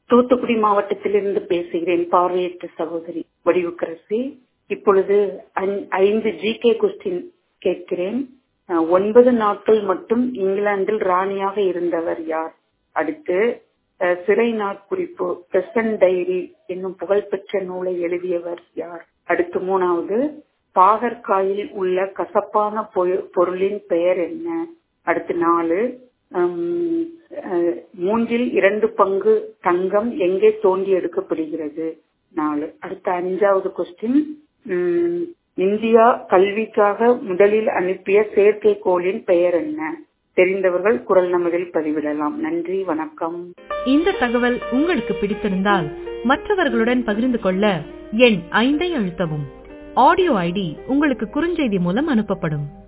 தூத்துக்குடி மாவட்டத்திலிருந்து பேசுகிறேன் பார்வையற்ற சகோதரி வடிவுக்கரசி இப்பொழுது ஐ- ஐந்து ஜிகே கொஸ்டின் கேட்கிறேன் அஹ், ஒன்பது நாட்கள் மட்டும் இங்கிலாந்தில் ராணியாக இருந்தவர் யார் அடுத்து அஹ், சிறை நாட்குறிப்பு பிரசன்ட் டைரி என்னும் புகழ்பெற்ற நூலை எழுதியவர் யார் அடுத்து மூணாவது பாகற்காயில் உள்ள கசப்பான பொ- பொருளின் பெயர் என்ன அடுத்து நாலு ஹம், அஹ், மூன்றில் இரண்டு பங்கு தங்கம் எங்கே தோண்டி எடுக்கப்படுகிறது நாலு அடுத்த அஞ்சாவது கொஸ்டின் இந்தியா கல்விக்காக முதலில் அனுப்பிய செயற்கைக்கோளின் பெயர் என்ன தெரிந்தவர்கள் குரல் நமதில் பதிவிடலாம் நன்றி வணக்கம் இந்த தகவல் உங்களுக்கு பிடித்திருந்தால் மற்றவர்களுடன் பகிர்ந்து கொள்ள எண் ஐந்தை அழுத்தவும் ஆடியோ ஐடி உங்களுக்கு குறுஞ்செய்தி மூலம் அனுப்பப்படும்